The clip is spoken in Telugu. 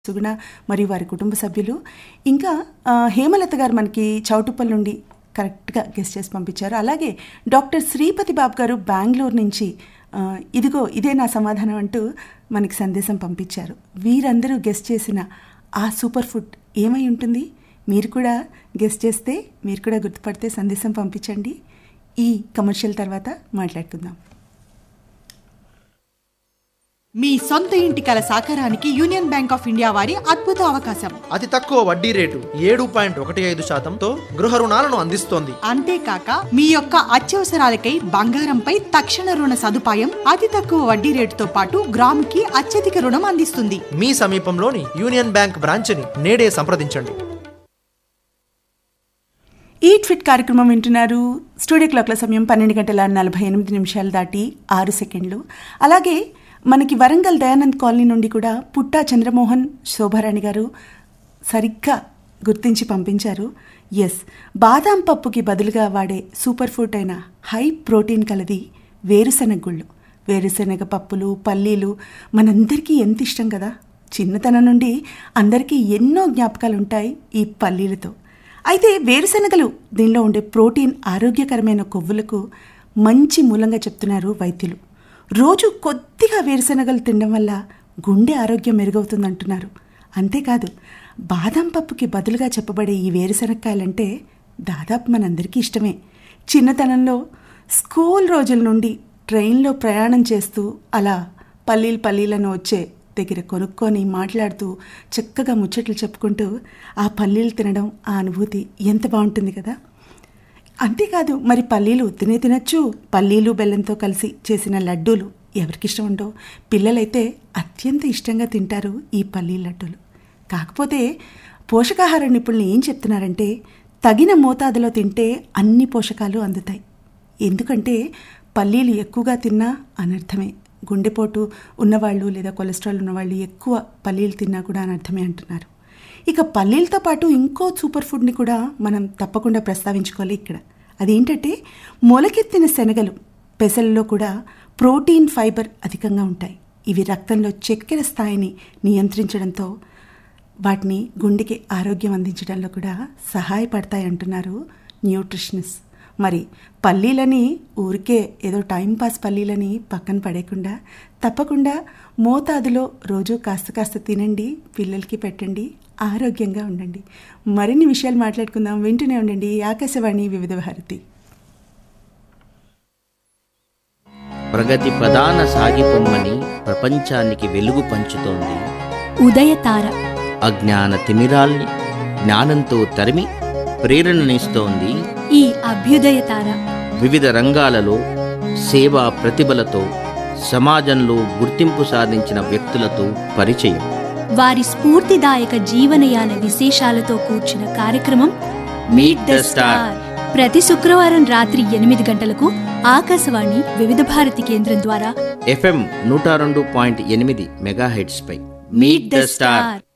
సుగుణ మరియు వారి కుటుంబ సభ్యులు ఇంకా ఆ, హేమలత గారు మనకి చౌటుప్పల్ నుండి కరెక్ట్గా గెస్ట్ చేసి పంపించారు అలాగే డాక్టర్ శ్రీపతి బాబు గారు బెంగళూరు నుంచి ఆ, ఇదిగో ఇదే నా సమాధానం అంటూ మనకి సందేశం పంపించారు వీరందరూ గెస్ట్ చేసిన ఆ సూపర్ ఫుడ్ ఏమై ఉంటుంది మీరు కూడా గెస్ట్ చేస్తే మీరు కూడా గుర్తుపడితే సందేశం పంపించండి ఈ కమర్షియల్ తర్వాత మాట్లాడుకుందాం మీ సొంత ఇంటి కల సాకారానికి యూనియన్ బ్యాంక్ ఆఫ్ ఇండియా వారి అద్భుత అవకాశం అతి తక్కువ వడ్డీ రేటు ఏడు పాయింట్ ఒకటి ఐదు శాతంతో గృహ రుణాలను అందిస్తోంది అంతేకాక మీ యొక్క అత్యవసరాలకై బంగారంపై తక్షణ రుణ సదుపాయం అతి తక్కువ వడ్డీ రేటుతో పాటు గ్రాముకి అత్యధిక రుణం అందిస్తుంది మీ సమీపంలోని యూనియన్ బ్యాంక్ బ్రాంచ్ని నేడే సంప్రదించండి ఈట్ ఫిట్ కార్యక్రమం వింటున్నారు స్టూడియో క్లాక్ల సమయం పన్నెండు గంటల నలభై ఎనిమిది నిమిషాలు దాటి ఆరు సెకండ్లు అలాగే మనకి వరంగల్ దయానంద్ కాలనీ నుండి కూడా పుట్టా చంద్రమోహన్ శోభారాణి గారు సరిగ్గా గుర్తించి పంపించారు ఎస్ బాదాం పప్పుకి బదులుగా వాడే సూపర్ ఫుడ్ అయిన హై ప్రోటీన్ కలది వేరుశెనగ గుళ్ళు వేరుశెనగ పప్పులు పల్లీలు మనందరికీ ఎంత ఇష్టం కదా చిన్నతనం నుండి అందరికీ ఎన్నో జ్ఞాపకాలు ఉంటాయి ఈ పల్లీలతో అయితే వేరుశెనగలు దీనిలో ఉండే ప్రోటీన్ ఆరోగ్యకరమైన కొవ్వులకు మంచి మూలంగా చెప్తున్నారు వైద్యులు రోజు కొద్దిగా వేరుశెనగలు తినడం వల్ల గుండె ఆరోగ్యం మెరుగవుతుందంటున్నారు అంతేకాదు బాదం పప్పుకి బదులుగా చెప్పబడే ఈ వేరుశెనక్కాయలంటే దాదాపు మనందరికీ ఇష్టమే చిన్నతనంలో స్కూల్ రోజుల నుండి ట్రైన్లో ప్రయాణం చేస్తూ అలా పల్లీలు పల్లీలను వచ్చే దగ్గర కొనుక్కొని మాట్లాడుతూ చక్కగా ముచ్చట్లు చెప్పుకుంటూ ఆ పల్లీలు తినడం ఆ అనుభూతి ఎంత బాగుంటుంది కదా అంతేకాదు మరి పల్లీలు తినే తినచ్చు పల్లీలు బెల్లంతో కలిసి చేసిన లడ్డూలు ఎవరికిష్టం ఉండో పిల్లలైతే అత్యంత ఇష్టంగా తింటారు ఈ పల్లీ లడ్డూలు కాకపోతే పోషకాహార నిపుణులు ఏం చెప్తున్నారంటే తగిన మోతాదులో తింటే అన్ని పోషకాలు అందుతాయి ఎందుకంటే పల్లీలు ఎక్కువగా తిన్నా అనర్థమే గుండెపోటు ఉన్నవాళ్ళు లేదా కొలెస్ట్రాల్ ఉన్నవాళ్ళు ఎక్కువ పల్లీలు తిన్నా కూడా అనర్థమే అంటున్నారు ఇక పల్లీలతో పాటు ఇంకో సూపర్ ఫుడ్ని కూడా మనం తప్పకుండా ప్రస్తావించుకోవాలి ఇక్కడ అదేంటంటే మొలకెత్తిన శనగలు పెసలలో కూడా ప్రోటీన్ ఫైబర్ అధికంగా ఉంటాయి ఇవి రక్తంలో చక్కెర స్థాయిని నియంత్రించడంతో వాటిని గుండెకి ఆరోగ్యం అందించడంలో కూడా సహాయపడతాయి అంటున్నారు న్యూట్రిషనిస్ట్ మరి పల్లీలని ఊరికే ఏదో టైంపాస్ పల్లీలని పక్కన పడేయకుండా తప్పకుండా మోతాదులో రోజు కాస్త కాస్త తినండి పిల్లలకి పెట్టండి ఆరోగ్యంగా ఉండండి మరిన్ని విషయాలు మాట్లాడుకుందాం వింటూనే ఉండండి ఆకాశవాణి వివిధ భారతి ప్రగతి ప్రధాన సాగిపొమ్మని ప్రపంచానికి వెలుగు పంచుతోంది ఉదయతార అజ్ఞాన తిమిరాల్ని జ్ఞానంతో తరిమి ప్రేరణనిస్తోంది ఈ అభ్యుదయతార వివిధ రంగాలలో సేవా ప్రతిభలతో సమాజంలో గుర్తింపు సాధించిన వ్యక్తులతో పరిచయం వారి స్ఫూర్తిదాయక జీవనయాన విశేషాలతో కూర్చిన కార్యక్రమం మీట్ ద స్టార్ ప్రతి శుక్రవారం రాత్రి ఎనిమిది గంటలకు ఆకాశవాణి వివిధ భారతి కేంద్రం ద్వారా ఎఫ్ఎం నూట రెండు పాయింట్ ఎనిమిది మెగాహెడ్స్ పై మీట్ ద స్టార్